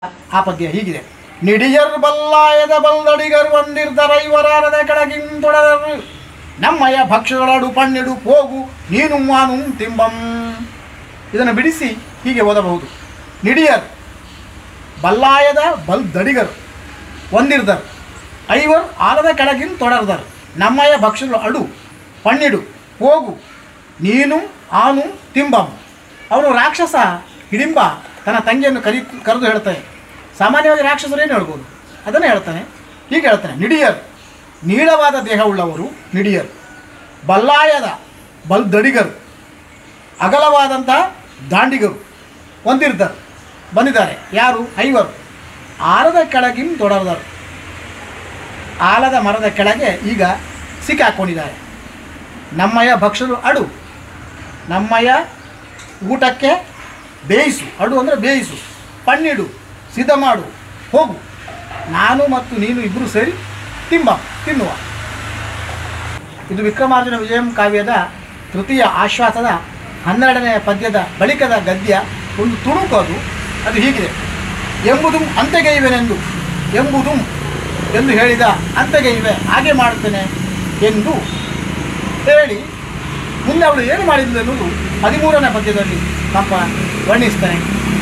ಆ ಪದ್ಯ ಹೀಗಿದೆ ನಿಡಿಯರ್ ಬಲ್ಲಾಯದ ಬಲ್ದಡಿಗರ್ ಒಂದಿರ್ದರ ಇವರಾರದ ಕೆಳಗಿಂದೊಡರು ನಮ್ಮಯ ಭಕ್ಷ್ಯಗಳಡು ಪಣ್ಣಿಡು ಹೋಗು ನೀನು ಮಾನು ತಿಂಬಂ ಇದನ್ನು ಬಿಡಿಸಿ ಹೀಗೆ ಓದಬಹುದು ನಿಡಿಯರ್ ಬಲ್ಲಾಯದ ಬಲ್ ದಡಿಗರು ಒಂದಿರ್ದರ್ ಐವರ್ ಆಲದ ಕೆಳಗಿನ ತೊಡರ್ದರ್ ನಮ್ಮಯ ಭಕ್ಷ್ಯಗಳು ಅಡು ಪಣ್ಣಿಡು ಹೋಗು ನೀನು ಆನು ತಿಂಬಂ ಅವನು ರಾಕ್ಷಸ ಹಿಡಿಂಬ ತನ್ನ ತಂಗಿಯನ್ನು ಕರಿ ಕರೆದು ಹೇಳ್ತಾನೆ ಸಾಮಾನ್ಯವಾಗಿ ರಾಕ್ಷಸರು ಏನು ಹೇಳ್ಬೋದು ಅದನ್ನೇ ಹೇಳ್ತಾನೆ ಹೀಗೆ ಹೇಳ್ತಾನೆ ನಿಡಿಯರ್ ನೀಳವಾದ ದೇಹವುಳ್ಳವರು ನಿಡಿಯರ್ ಬಲ್ಲಾಯದ ಬಲ್ ದಡಿಗರು ಅಗಲವಾದಂಥ ದಾಂಡಿಗರು ಹೊಂದಿರ್ತಾರೆ ಬಂದಿದ್ದಾರೆ ಯಾರು ಐವರು ಆಲದ ಕೆಳಗಿನ ದೊಡರ್ದರು ಆಲದ ಮರದ ಕೆಳಗೆ ಈಗ ಸಿಕ್ಕಾಕೊಂಡಿದ್ದಾರೆ ನಮ್ಮಯ್ಯ ಭಕ್ಷರು ಅಡು ನಮ್ಮಯ್ಯ ಊಟಕ್ಕೆ ಬೇಯಿಸು ಅಡು ಅಂದರೆ ಬೇಯಿಸು ಪಣ್ಣಿಡು ಸಿದ್ಧ ಮಾಡು ಹೋಗು ನಾನು ಮತ್ತು ನೀನು ಇಬ್ಬರು ಸೇರಿ ತಿಂಬ ತಿನ್ನುವ ಇದು ವಿಕ್ರಮಾರ್ಜುನ ವಿಜಯಂ ಕಾವ್ಯದ ತೃತೀಯ ಆಶ್ವಾಸದ ಹನ್ನೆರಡನೆಯ ಪದ್ಯದ ಬಳಿಕದ ಗದ್ಯ ಒಂದು ತುಣುಕು ಅದು ಅದು ಹೀಗಿದೆ ಎಂಬುದು ಅಂತೆಗೈವೆನೆಂದು ಎಂಬುದು ಎಂದು ಹೇಳಿದ ಅಂತೆಗೈವೆ ಹಾಗೆ ಮಾಡುತ್ತೇನೆ ಎಂದು ಹೇಳಿ ಮುಂದೆ ಅವಳು ಏನು ಮಾಡಿದ್ಲು ಎನ್ನುವುದು ಹದಿಮೂರನೇ ಪದ್ಯದಲ್ಲಿ ಪಾಪ ವರ್ಣಿಸ್ತಾನೆ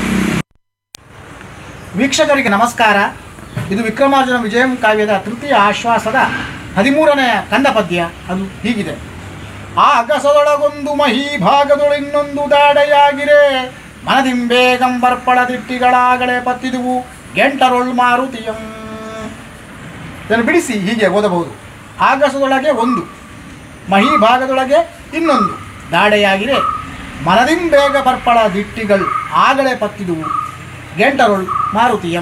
ವೀಕ್ಷಕರಿಗೆ ನಮಸ್ಕಾರ ಇದು ವಿಕ್ರಮಾರ್ಜುನ ವಿಜಯಂ ಕಾವ್ಯದ ತೃತೀಯ ಆಶ್ವಾಸದ ಹದಿಮೂರನೆಯ ಕಂದ ಪದ್ಯ ಅದು ಹೀಗಿದೆ ಆ ಅಗಸದೊಳಗೊಂದು ಮಹಿ ಭಾಗದೊಳಿನ್ನೊಂದು ದಾಡೆಯಾಗಿರೆ ಮನದಿಂಬೇಗಂ ಬರ್ಪಳ ದಿಟ್ಟಿಗಳಾಗಲೇ ಪತ್ತಿದುವು ಗೆಂಟರೊಳ್ ಮಾರುತಿಯಂ ಇದನ್ನು ಬಿಡಿಸಿ ಹೀಗೆ ಓದಬಹುದು ಆಗಸದೊಳಗೆ ಒಂದು ಮಹಿ ಭಾಗದೊಳಗೆ ಇನ್ನೊಂದು ದಾಡೆಯಾಗಿರೆ ಮನದಿಂಬೇಗ ಬರ್ಪಳ ದಿಟ್ಟಿಗಳು ಆಗಲೇ ಪತ್ತಿದುವು ಗೆಂಟರೊಳ್ ಮಾರುತಿಯಂ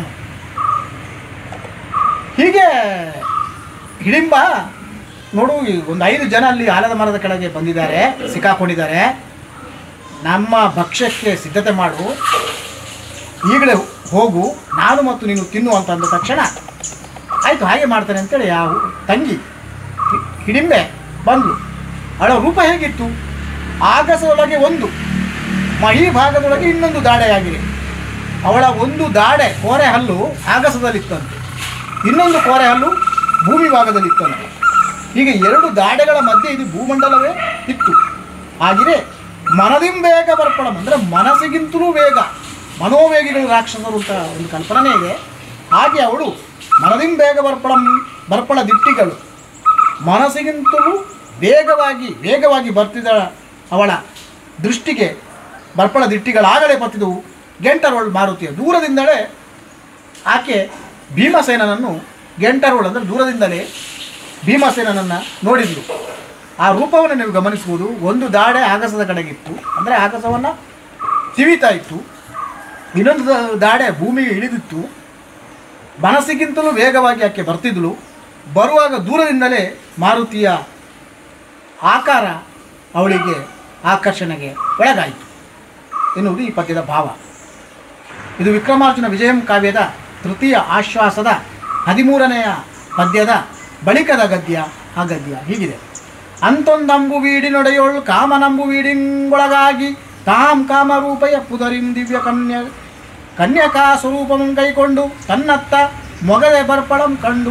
ಹೀಗೆ ಹಿಡಿಂಬ ನೋಡು ಈ ಒಂದು ಐದು ಜನ ಅಲ್ಲಿ ಆಲದ ಮರದ ಕೆಳಗೆ ಬಂದಿದ್ದಾರೆ ಸಿಕ್ಕಾಕೊಂಡಿದ್ದಾರೆ ನಮ್ಮ ಭಕ್ಷ್ಯಕ್ಕೆ ಸಿದ್ಧತೆ ಮಾಡು ಈಗಲೇ ಹೋಗು ನಾನು ಮತ್ತು ನೀನು ತಿನ್ನು ಅಂತ ಅಂದ ತಕ್ಷಣ ಆಯಿತು ಹಾಗೆ ಮಾಡ್ತಾನೆ ಅಂತೇಳಿ ಆ ಹು- ತಂಗಿ ಹಿ- ಹಿಡಿಂಬೆ ಬಂದ್ಲು ಅವಳ ರೂಪ ಹೇಗಿತ್ತು ಆಗಸದೊಳಗೆ ಒಂದು ಮಹಿ ಭಾಗದೊಳಗೆ ಇನ್ನೊಂದು ದಾಡೆಯಾಗಿದೆ ಅವಳ ಒಂದು ದಾಡೆ ಕೋರೆ ಹಲ್ಲು ಆಗಸದಲ್ಲಿತ್ತಂತೆ ಇನ್ನೊಂದು ಕೋರೆ ಹಲ್ಲು ಭೂಮಿ ಭಾಗದಲ್ಲಿತ್ತಂತೆ ಹೀಗೆ ಎರಡು ದಾಡೆಗಳ ಮಧ್ಯೆ ಇದು ಭೂಮಂಡಲವೇ ಇತ್ತು ಹಾಗೆಯೇ ಮನದಿಂಬೇಗ ಬರ್ಪಳಂ ಅಂದರೆ ಮನಸ್ಸಿಗಿಂತಲೂ ವೇಗ ಮನೋವೇಗಿಗಳು ರಾಕ್ಷಸರು ಅಂತ ಒಂದು ಕಲ್ಪನೆ ಇದೆ ಹಾಗೆ ಅವಳು ಮನದಿಂಬೇಗ ಬರ್ಪಳಂ ಬರ್ಪಳ ದಿಟ್ಟಿಗಳು ಮನಸ್ಸಿಗಿಂತಲೂ ವೇಗವಾಗಿ ವೇಗವಾಗಿ ಬರ್ತಿದ್ದ ಅವಳ ದೃಷ್ಟಿಗೆ ಬರ್ಪಳ ದಿಟ್ಟಿಗಳಾಗಲೇ ಬತ್ತಿದವು ಗೆಂಟರೋಳ್ ಮಾರುತಿಯ ದೂರದಿಂದಲೇ ಆಕೆ ಭೀಮಸೇನನನ್ನು ಗೆಂಟರೋಳ್ ಅಂದರೆ ದೂರದಿಂದಲೇ ಭೀಮಸೇನನನ್ನು ನೋಡಿದ್ಲು ಆ ರೂಪವನ್ನು ನೀವು ಗಮನಿಸುವುದು ಒಂದು ದಾಡೆ ಆಗಸದ ಕಡೆಗಿತ್ತು ಅಂದರೆ ಆಗಸವನ್ನು ತಿವಿತಾ ಇತ್ತು ಇನ್ನೊಂದು ದ- ದಾಡೆ ಭೂಮಿಗೆ ಇಳಿದಿತ್ತು ಮನಸ್ಸಿಗಿಂತಲೂ ವೇಗವಾಗಿ ಆಕೆ ಬರ್ತಿದ್ಳು ಬರುವಾಗ ದೂರದಿಂದಲೇ ಮಾರುತಿಯ ಆಕಾರ ಅವಳಿಗೆ ಆಕರ್ಷಣೆಗೆ ಒಳಗಾಯಿತು ಎನ್ನುವುದು ಈ ಪದ್ಯದ ಭಾವ ಇದು ವಿಕ್ರಮಾರ್ಜುನ ವಿಜಯಂ ಕಾವ್ಯದ ತೃತೀಯ ಆಶ್ವಾಸದ ಹದಿಮೂರನೆಯ ಪದ್ಯದ ಬಳಿಕದ ಗದ್ಯ ಆ ಗದ್ಯ ಹೀಗಿದೆ ಅಂತೊಂದಂಬು ವೀಡಿನೊಡೆಯೋಳ್ ಕಾಮನಂಬು ವೀಡಿಂಗೊಳಗಾಗಿ ತಾಂ ಕಾಮರೂಪಯ ಪುದರಿಂ ದಿವ್ಯ ಕನ್ಯ ಕನ್ಯಕಾ ಸ್ವರೂಪಂ ಕೈಕೊಂಡು ತನ್ನತ್ತ ಮೊಗದೆ ಬರ್ಪಳಂ ಕಂಡು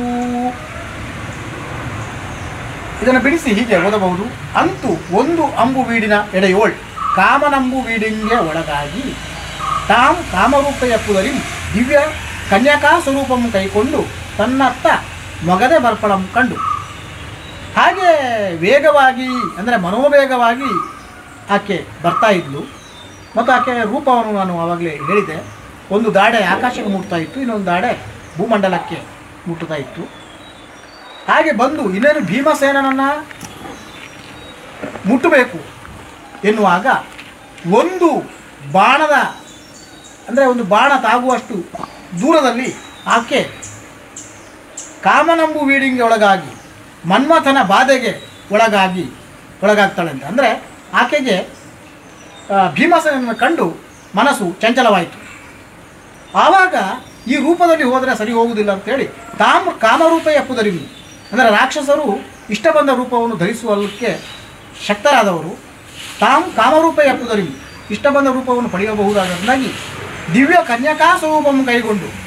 ಇದನ್ನು ಬಿಡಿಸಿ ಹೀಗೆ ಓದಬಹುದು ಅಂತೂ ಒಂದು ಅಂಬು ವೀಡಿನ ಎಡೆಯೋಳ್ ಕಾಮನಂಬು ವೀಡಿಂಗೆ ಒಳಗಾಗಿ ತಾಂ ಕಾಮರೂಪೆಯ ಪುದರಿ ದಿವ್ಯ ಕನ್ಯಕಾ ಸ್ವರೂಪಂ ಕೈಕೊಂಡು ತನ್ನತ್ತ ಮೊಗದೆ ಬರ್ಪಳಂ ಕಂಡು ಹಾಗೆ ವೇಗವಾಗಿ ಅಂದರೆ ಮನೋವೇಗವಾಗಿ ಆಕೆ ಬರ್ತಾ ಇದ್ಲು ಮತ್ತು ಆಕೆ ರೂಪವನ್ನು ನಾನು ಆವಾಗಲೇ ಹೇಳಿದೆ ಒಂದು ದಾಡೆ ಆಕಾಶಕ್ಕೆ ಮುಟ್ತಾ ಇತ್ತು ಇನ್ನೊಂದು ದಾಡೆ ಭೂಮಂಡಲಕ್ಕೆ ಮುಟ್ಟುತ್ತಾ ಇತ್ತು ಹಾಗೆ ಬಂದು ಇನ್ನೇನು ಭೀಮಸೇನನನ್ನು ಮುಟ್ಟಬೇಕು ಎನ್ನುವಾಗ ಒಂದು ಬಾಣದ ಅಂದರೆ ಒಂದು ಬಾಣ ತಾಗುವಷ್ಟು ದೂರದಲ್ಲಿ ಆಕೆ ಕಾಮನಂಬು ವೀಡಿಂಗೆ ಒಳಗಾಗಿ ಮನ್ಮಥನ ಬಾಧೆಗೆ ಒಳಗಾಗಿ ಒಳಗಾಗ್ತಾಳೆ ಅಂತ ಅಂದರೆ ಆಕೆಗೆ ಆ, ಭೀಮಸೇನನ್ನು ಕಂಡು ಮನಸ್ಸು ಚಂಚಲವಾಯಿತು ಆವಾಗ ಈ ರೂಪದಲ್ಲಿ ಹೋದರೆ ಸರಿ ಹೋಗುವುದಿಲ್ಲ ಅಂತೇಳಿ ತಾಮ್ ಕಾಮರೂಪ ಎಪ್ಪುದರಿವು ಅಂದರೆ ರಾಕ್ಷಸರು ಇಷ್ಟ ಬಂದ ರೂಪವನ್ನು ಧರಿಸುವಕ್ಕೆ ಶಕ್ತರಾದವರು ತಾಮ್ ಕಾಮರೂಪ ಎಪ್ಪುದರಿವು ಇಷ್ಟ ಬಂದ ರೂಪವನ್ನು ಪಡೆಯಬಹುದಾದರಿಂದಾಗಿ ದಿವ್ಯ ಕನ್ಯಕಾ ಸ್ವರೂಪಂ ಕೈಗೊಂಡು